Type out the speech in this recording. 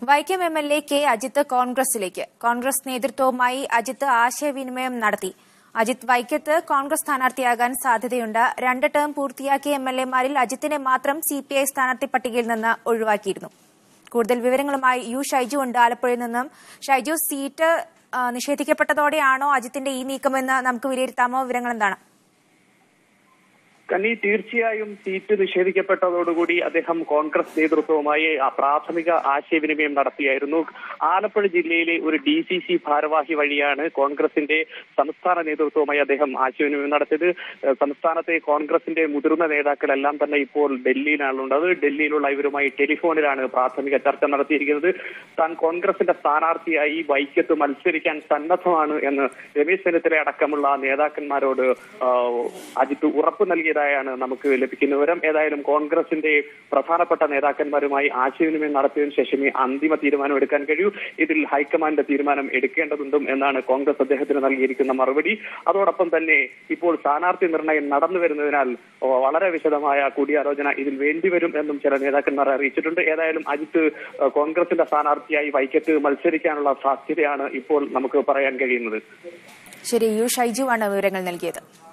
Vaikom M L A K Ajith കോൺഗ്രസിലേക്ക് കോൺഗ്രസ് നേതൃത്വവുമായി അജിത്ത് ആശയവിനിമയം നടത്തി അജിത്ത് വൈക്കത്ത് കോൺഗ്രസ് സ്ഥാനാർത്ഥിയാകാൻ സാധ്യതയുണ്ട് രണ്ട് ടേം പൂർത്തിയാക്കിയ എം എൽ എമാരിൽ അജിത്തിനെ മാത്രം സിപിഐ സ്ഥാനാർത്ഥി പട്ടികയിൽ നിന്ന് ഒഴിവാക്കിയിരുന്നു കൂടുതൽ വിവരങ്ങളുമായി യു ഷൈജു ഉണ്ട് ആലപ്പുഴയിൽ നിന്നും ഷൈജു സീറ്റ് ആ, നിഷേധിക്കപ്പെട്ടതോടെയാണോ അജിത്തിന്റെ ഈ നീക്കമെന്ന് നമുക്ക് വിലയിരുത്താമോ വിവരങ്ങൾ എന്താണ് കന്നി തീർച്ചയായും സീറ്റ് നിഷേധിക്കപ്പെട്ടതോടുകൂടി അദ്ദേഹം കോൺഗ്രസ് നേതൃത്വവുമായി ആ പ്രാഥമിക ആശയവിനിമയം നടത്തിയായിരുന്നു ആലപ്പുഴ ജില്ലയിലെ ഒരു ഡി സി സി ഭാരവാഹി വഴിയാണ് കോൺഗ്രസിന്റെ സംസ്ഥാന നേതൃത്വവുമായി അദ്ദേഹം ആശയവിനിമയം നടത്തിയത് ഏഹ് സംസ്ഥാനത്തെ കോൺഗ്രസിന്റെ മുതിർന്ന നേതാക്കളെല്ലാം തന്നെ ഇപ്പോൾ ഡൽഹിയിലാണുള്ളത് ഡൽഹിയിലുള്ള ഇവരുമായി ടെലിഫോണിലാണ് പ്രാഥമിക ചർച്ച നടത്തിയിരിക്കുന്നത് താൻ കോൺഗ്രസിന്റെ സ്ഥാനാർത്ഥിയായി വൈക്കത്ത് മത്സരിക്കാൻ സന്നദ്ധമാണ് എന്ന് രമേശ് ചെന്നിത്തല അടക്കമുള്ള നേതാക്കന്മാരോട് ആ, അജിത്ത് ഉറപ്പ് നൽകിയതായാണ് നമുക്ക് ലഭിക്കുന്ന വിവരം ഏതായാലും കോൺഗ്രസിന്റെ പ്രധാനപ്പെട്ട നേതാക്കന്മാരുമായി ആശയവിനിമയം നടത്തിയതിനു ശേഷമേ അന്തിമ തീരുമാനം എടുക്കാൻ കഴിയൂ ഇതിൽ ഹൈക്കമാൻഡ് തീരുമാനം എടുക്കേണ്ടതുണ്ടും എന്നാണ് കോൺഗ്രസ് അദ്ദേഹത്തിന് നൽകിയിരിക്കുന്ന മറുപടി അതോടൊപ്പം തന്നെ ഇപ്പോൾ സ്ഥാനാർത്ഥി നിർണയം നടന്നു വരുന്നതിനാൽ ഓ, വളരെ വിശദമായ കൂടിയാലോചന ഇതിൽ വേണ്ടിവരും എന്നും ചില നേതാക്കന്മാർ അറിയിച്ചിട്ടുണ്ട് ഏതായാലും അജിത്ത് ഏഹ്, കോൺഗ്രസിന്റെ സ്ഥാനാർത്ഥിയായി വൈക്കത്ത് മത്സരിക്കാനുള്ള സാധ്യതയാണ് ഇപ്പോൾ നമുക്ക് പറയാൻ കഴിയുന്നത് ശരി യു ഷൈജു ആണ് വിവരങ്ങൾ നൽകിയത്